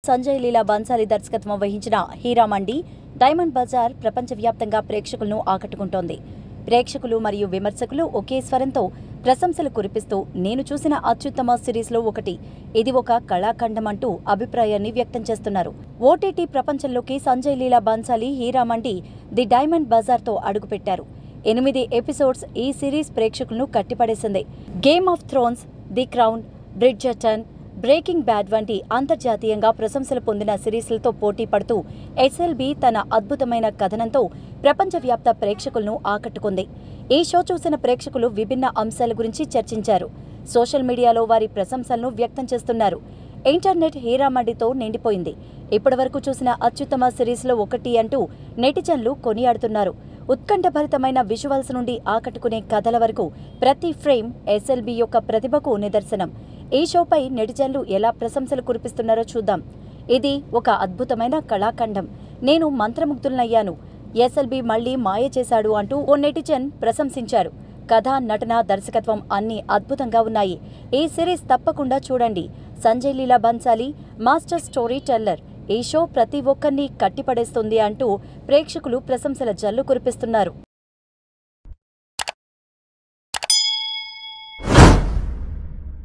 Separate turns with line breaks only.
సంజయ్ లీలా బన్సాలి దర్శకత్వం వహించిన హీరామండి డైమండ్ బజార్ ప్రపంచవ్యాప్తంగా ప్రేక్షకులను ఆకట్టుకుంటోంది ప్రేక్షకులు మరియు విమర్శకులు ఒకే స్వరంతో ప్రశంసలు కురిపిస్తూ నేను చూసిన అత్యుత్తమ సిరీస్లో ఒకటి ఇది ఒక కళాఖండం అంటూ అభిప్రాయాన్ని వ్యక్తం చేస్తున్నారు ఓటీటీ ప్రపంచంలోకి సంజయ్ లీలా బన్సాలి హీరామండి ది డైమండ్ బజార్తో అడుగుపెట్టారు ఎనిమిది ఎపిసోడ్స్ ఈ సిరీస్ ప్రేక్షకులను కట్టిపడేసింది Game of Thrones the Crown Bridgerton Breaking Bad వంటి అంతర్జాతీయంగా ప్రశంసలు పొందిన సిరీస్లతో పోటీ పడుతూ ఎస్ఎల్బి తన అద్భుతమైన కథనంతో ప్రపంచవ్యాప్త ప్రేక్షకులను ఆకట్టుకుంది ఈ షో చూసిన ప్రేక్షకులు విభిన్న అంశాల గురించి చర్చించారు సోషల్ మీడియాలో వారి ప్రశంసలను వ్యక్తం చేస్తున్నారు ఇంటర్నెట్ హీరామండితో నిండిపోయింది ఇప్పటివరకు చూసిన అత్యుత్తమ సిరీస్లో ఒకటి అంటూ నెటిజన్లు కొనియాడుతున్నారు ఉత్కంఠభరితమైన విజువల్స్ నుండి ఆకట్టుకునే కథల వరకు ప్రతి ఫ్రేమ్ ఎస్ఎల్బి యొక్క ప్రతిభకు నిదర్శనం ఈ షోపై నెటిజన్లు ఎలా ప్రశంసలు కురిపిస్తున్నారో చూద్దాం ఇది ఒక అద్భుతమైన కళాఖండం నేను మంత్రముగ్ధులనయ్యాను ఎస్ఎల్బి మళ్లీ మాయ చేశాడు అంటూ ఓ నెటిజన్ ప్రశంసించారు కథ నటన దర్శకత్వం అన్నీ అద్భుతంగా ఉన్నాయి ఈ సిరీస్ తప్పకుండా చూడండి Sanjay Leela Bhansali master storyteller ఈ షో ప్రతి ఒక్కరిని కట్టిపడేస్తుంది అంటూ ప్రేక్షకులు ప్రశంసల జల్లు కురిపిస్తున్నారు